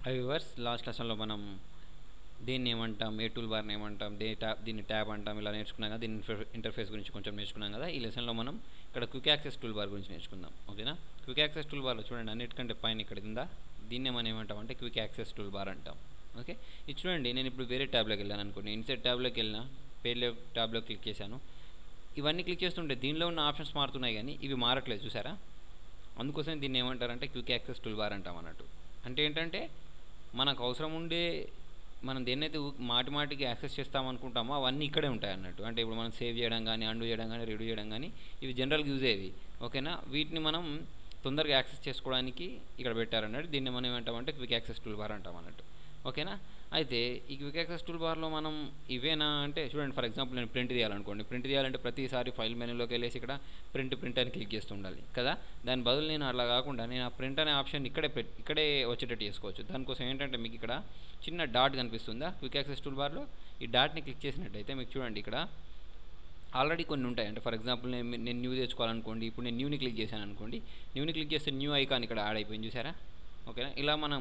అవి verse last లెసన్లో మనం దీన్ని ఏమంటాం ఏ టూల్ బార్ని ఏమంటాం దే ట్యాబ్ దీన్ని ట్యాబ్ అంటాం ఇలా నేర్చుకున్నాం కదా దీని ఇంటర్ఫేస్ గురించి కొంచెం నేర్చుకున్నాం కదా ఈ లెసన్లో మనం ఇక్కడ క్విక్ యాక్సెస్ టూల్ బార్ గురించి నేర్చుకుందాం ఓకేనా క్విక్ యాక్సెస్ టూల్ బార్లో చూడండి అన్నిటికంటే పైన ఇక్కడ ఉందా దీన్నే మనం ఏమంటాం అంటే క్విక్ యాక్సెస్ టూల్ బార్ అంటాం ఓకే ఇది చూడండి నేను ఇప్పుడు వేరే ట్యాబ్లోకి వెళ్ళాను అనుకోండి ఇన్సెట్ ట్యాబ్లోకి వెళ్ళిన పేర్లో ట్యాబ్లో క్లిక్ చేశాను ఇవన్నీ క్లిక్ చేస్తుంటే దీనిలో ఉన్న ఆప్షన్స్ మారుతున్నాయి కానీ ఇవి మారట్లేదు చూసారా అందుకోసం దీన్ని ఏమంటారంటే క్విక్ యాక్సెస్ టూల్ బార్ అంటాం అన్నట్టు అంటే ఏంటంటే మనకు అవసరం ఉండే మనం దేన్నైతే ఊ- మాటి మాటికి యాక్సెస్ చేస్తామనుకుంటామో అవన్నీ ఇక్కడే ఉంటాయి అన్నట్టు అంటే ఇప్పుడు మనం సేవ్ చేయడం కానీ అండు చేయడం కానీ రిడ్యూ చేయడం కానీ ఇవి జనరల్గా యూజ్ అయ్యేవి ఓకేనా వీటిని మనం తొందరగా యాక్సెస్ చేసుకోవడానికి ఇక్కడ పెట్టారన్నట్టు దీన్ని మనం ఏమంటామంటే క్విక్ యాక్సెస్ టూల్ బార్ అంటాం అన్నట్టు ఓకేనా అయితే ఈ క్విక్ యాక్సెస్ టూల్ బార్లో మనం ఇవేనా అంటే చూడండి ఫర్ ఎగ్జాంపుల్ నేను ప్రింట్ తీయాలనుకోండి ప్రింట్ తీయాలంటే ప్రతిసారి ఫైల్ మెనూలోకి వెళ్ళేసి ఇక్కడ ప్రింట్ ప్రింట్ అని క్లిక్ చేస్తూ ఉండాలి కదా దాని బదులు నేను అలా కాకుండా నేను ఆ ప్రింట్ అనే ఆప్షన్ ఇక్కడే పెట్ ఇక్కడే వచ్చేటట్టు చేసుకోవచ్చు దానికోసం ఏంటంటే మీకు ఇక్కడ చిన్న డాట్ కనిపిస్తుందా క్విక్ యాక్సెస్ టూల్ బార్లో ఈ డాట్ని క్లిక్ చేసినట్టయితే మీకు చూడండి ఇక్కడ ఆల్రెడీ కొన్ని ఉంటాయి అంటే ఫర్ ఎగ్జాంపుల్ నేను నేను న్యూ తెచ్చుకోవాలనుకోండి ఇప్పుడు నేను న్యూని క్లిక్ చేశాను అనుకోండి న్యూని క్లిక్ చేస్తే న్యూ ఐకాన్ ఇక్కడ యాడ్ అయిపోయింది చూసారా ఓకేనా ఇలా మనం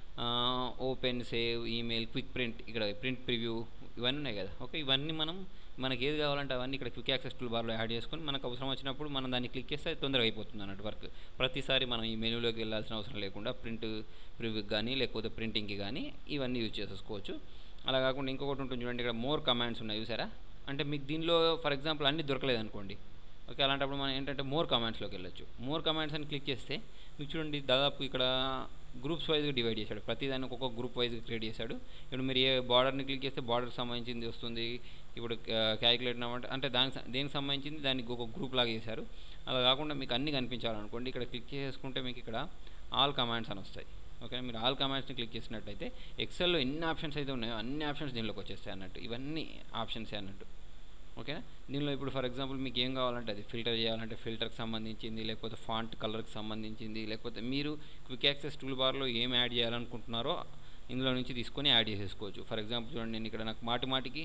open save email quick print ఇక్కడ ప్రింట్ ప్రివ్యూ ఇవన్నీ ఉన్నాయి కదా ఓకే ఇవన్నీ మనం మనకి ఏది కావాలంటే అవన్నీ ఇక్కడ క్విక్ యాక్సెస్ టూల్ బార్లో యాడ్ చేసుకొని మనకు అవసరం వచ్చినప్పుడు మనం దాన్ని క్లిక్ చేస్తే అది తొందరగా అయిపోతుంది అన్నట్టు వర్క్ ప్రతిసారి మనం ఈ మెనూలోకి వెళ్ళాల్సిన అవసరం లేకుండా ప్రింట్ ప్రివ్యూకి కానీ లేకపోతే ప్రింటింగ్కి కానీ ఇవన్నీ యూజ్ చేసేసుకోవచ్చు అలా కాకుండా ఇంకొకటి ఉంటుంది చూడండి ఇక్కడ మోర్ కమాండ్స్ ఉన్నాయి చూసారా అంటే మీకు దీనిలో ఫర్ ఎగ్జాంపుల్ అన్నీ దొరకలేదు అనుకోండి ఓకే అలాంటప్పుడు మనం ఏంటంటే మోర్ కమాండ్స్లోకి వెళ్ళొచ్చు మోర్ కమాండ్స్ అని క్లిక్ చేస్తే మీకు చూడండి దాదాపు ఇక్కడ గ్రూప్స్ వైజ్గా డివైడ్ చేశాడు ప్రతిదాన్ని ఒక్కొక్క గ్రూప్ వైజ్గా క్రియేట్ చేశాడు ఇప్పుడు మీరు ఏ బార్డర్ని క్లిక్ చేస్తే బార్డర్కి సంబంధించింది వస్తుంది ఇప్పుడు క్యాలిక్యులేట్ అంటే అంటే దానికి స- దేనికి సంబంధించింది దానికి ఒక గ్రూప్ లాగా చేశారు అలా కాకుండా మీకు అన్ని కనిపించాలనుకోండి ఇక్కడ క్లిక్ చేసుకుంటే మీకు ఇక్కడ ఆల్ కమాండ్స్ అని వస్తాయి ఓకే మీరు ఆల్ కమాండ్స్ని క్లిక్ చేసినట్టయితే ఎక్సెల్లో ఎన్ని ఆప్షన్స్ అయితే ఉన్నాయో అన్ని ఆప్షన్స్ దీనిలోకి వచ్చేస్తాయి అన్నట్టు ఇవన్నీ ఆప్షన్సే అన్నట్టు ఓకేనా దీనిలో ఇప్పుడు ఫర్ ఎగ్జాంపుల్ మీకు ఏం కావాలంటే అది ఫిల్టర్ చేయాలంటే ఫిల్టర్కి సంబంధించింది లేకపోతే ఫాంట్ కలర్కి సంబంధించింది లేకపోతే మీరు క్విక్ యాక్సెస్ టూల్ బార్లో ఏం యాడ్ చేయాలనుకుంటున్నారో ఇందులో నుంచి తీసుకొని యాడ్ చేసేసుకోవచ్చు ఫర్ ఎగ్జాంపుల్ చూడండి నేను ఇక్కడ నాకు మాటి మాటికి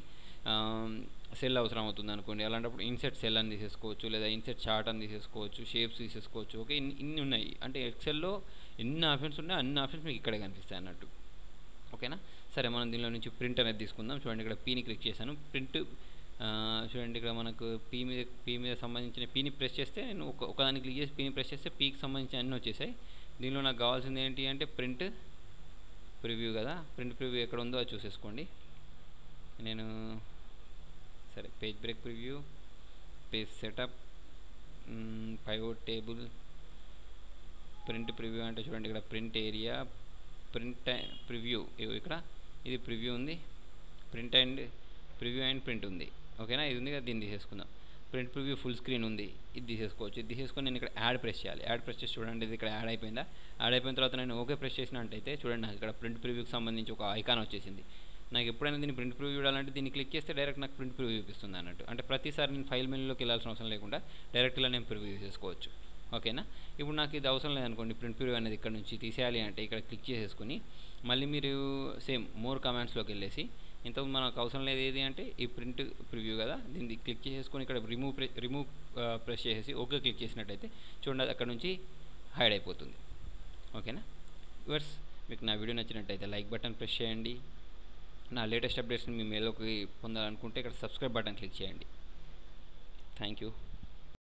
సెల్ అవసరం అవుతుంది అనుకోండి అలాంటప్పుడు ఇన్సెట్ సెల్ అని తీసేసుకోవచ్చు లేదా ఇన్సెట్ చార్ట్ అని తీసేసుకోవచ్చు షేప్స్ తీసేసుకోవచ్చు ఓకే ఇన్ని ఇన్ని ఉన్నాయి అంటే ఎక్సెల్లో ఎన్ని ఆప్షన్స్ ఉన్నాయి అన్ని ఆప్షన్స్ మీకు ఇక్కడే కనిపిస్తాయి అన్నట్టు ఓకేనా సరే మనం దీనిలో నుంచి ప్రింట్ అనేది తీసుకుందాం చూడండి ఇక్కడ పీని క్లిక్ చేశాను ప్రింట్ చూడండి ఇక్కడ మనకు పీ మీద పీ మీద సంబంధించిన పీని ప్రెస్ చేస్తే నేను ఒక ఒకదాన్ని క్లిక్ చేసి పీని ప్రెస్ చేస్తే పీకి సంబంధించిన అన్నీ వచ్చేసాయి దీనిలో నాకు కావాల్సింది ఏంటి అంటే ప్రింట్ ప్రివ్యూ కదా ప్రింట్ ప్రివ్యూ ఎక్కడ ఉందో అది చూసేసుకోండి నేను సరే page break preview page setup pivot table print preview అంటే చూడండి ఇక్కడ ప్రింట్ ఏరియా ప్రింట్ ప్రివ్యూ ఇక్కడ ఇది ప్రివ్యూ ఉంది print and preview and print ఉంది ఓకేనా ఇది ఉంది కదా దీన్ని తీసేసుకుందాం ప్రింట్ ప్రివ్యూ ఫుల్ స్క్రీన్ ఉంది ఇది తీసేసుకోవచ్చు ఇది తీసేసుకొని నేను ఇక్కడ యాడ్ ప్రెస్ చేయాలి యాడ్ ప్రెస్ చేసి చూడండి ఇది ఇక్కడ యాడ్ అయిపోయిందా యాడ్ అయిపోయిన తర్వాత నేను ఓకే ప్రెస్ చేసినట్టయితే చూడండి నాకు ఇక్కడ ప్రింట్ ప్రివ్యూకి సంబంధించి ఒక ఐకాన్ వచ్చేసింది నాకు ఎప్పుడైనా దీన్ని ప్రింట్ ప్రివ్యూ చూడాలంటే దీన్ని క్లిక్ చేస్తే డైరెక్ట్ నాకు ప్రింట్ ప్రివ్యూ చూపిస్తుంది అన్నట్టు అంటే ప్రతిసారి నేను ఫైల్ మెనూలోకి వెళ్ళాల్సిన అవసరం లేకుండా డైరెక్ట్ ఇలా నేను ప్రివ్యూ చేసుకోవచ్చు ఓకేనా ఇప్పుడు నాకు ఇది అవసరం లేదనుకోండి ప్రింట్ ప్రివ్యూ అనేది ఇక్కడ నుంచి తీసేయాలి అంటే ఇక్కడ క్లిక్ చేసేసుకుని మళ్ళీ మీరు సేమ్ మోర్ కమాండ్స్లోకి వెళ్ళేసి ఇంతకు మనకు అవసరం లేదు ఏది అంటే ఈ ప్రింట్ ప్రివ్యూ కదా దీన్ని క్లిక్ చేసుకొని ఇక్కడ రిమూవ్ ప్రె రిమూవ్ ప్రెస్ చేసేసి ఓకే క్లిక్ చేసినట్టయితే చూడండి అది అక్కడ నుంచి హైడ్ అయిపోతుంది ఓకేనా వర్స్ మీకు నా వీడియో నచ్చినట్టయితే లైక్ బటన్ ప్రెస్ చేయండి నా లేటెస్ట్ అప్డేట్స్ని మీ మెయిల్లోకి పొందాలనుకుంటే ఇక్కడ సబ్స్క్రైబ్ బటన్ క్లిక్ చేయండి థ్యాంక్ యూ